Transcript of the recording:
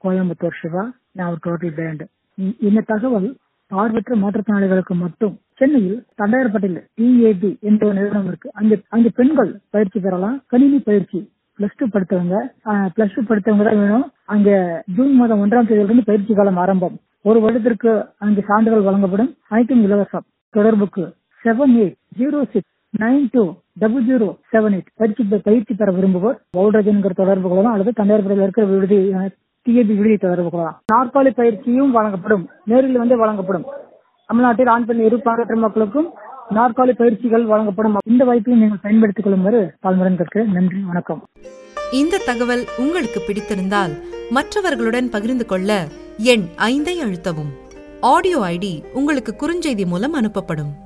கோயம்புத்தூர் சிவா நான் total pant இந்த தகவல் பார்வையற்ற மாற்றுத்திறனாளிகளுக்கு மட்டும் சென்னையில் தண்டையார்பட்டில் டிஏபி என்ற ஒரு நிறுவனம் இருக்கு அங்க அங்க பெண்கள் பயிற்சி பெறலாம் கணினி பயிற்சி பிளஸ் டூ படித்தவங்க பிளஸ் டூ படித்தவங்க தான் வேணும் அங்க ஜூன் மாதம் ஒன்றாம் தேதியிலிருந்து பயிற்சி காலம் ஆரம்பம் ஒரு வருடத்திற்கு அங்கு சான்றிதழ் வழங்கப்படும் அனைத்தும் இலவசம் தொடர்புக்கு seven eight zero six nine two double zero seven eight பயிற்சி பயிற்சி பெற விரும்புவோர் பவுடரஜன்கிற தொடர்பு கொள்ளலாம் அல்லது தண்டையார்பட்டியில் இருக்கிற விடுதி டிஏபி விடுதி தொடர்பு கொள்ளலாம் நாற்காலி பயிற்சியும் வழங்கப்படும் நேரில் வந்து வழங்கப்படும் தமிழ்நாட்டில் ஆண் பெண் இரு பாராட்டு மக்களுக்கும் நாற்காலி பயிற்சிகள் வழங்கப்படும் இந்த வாய்ப்பையும் நீங்கள் பயன்படுத்திக் கொள்ளுமாறு தாழ்முடன் கேட்கிறேன் நன்றி வணக்கம் இந்த தகவல் உங்களுக்கு பிடித்திருந்தால் மற்றவர்களுடன் பகிர்ந்து கொள்ள எண் ஐந்தை அழுத்தவும் ஆடியோ ஐடி உங்களுக்கு குறுஞ்செய்தி மூலம் அனுப்பப்படும்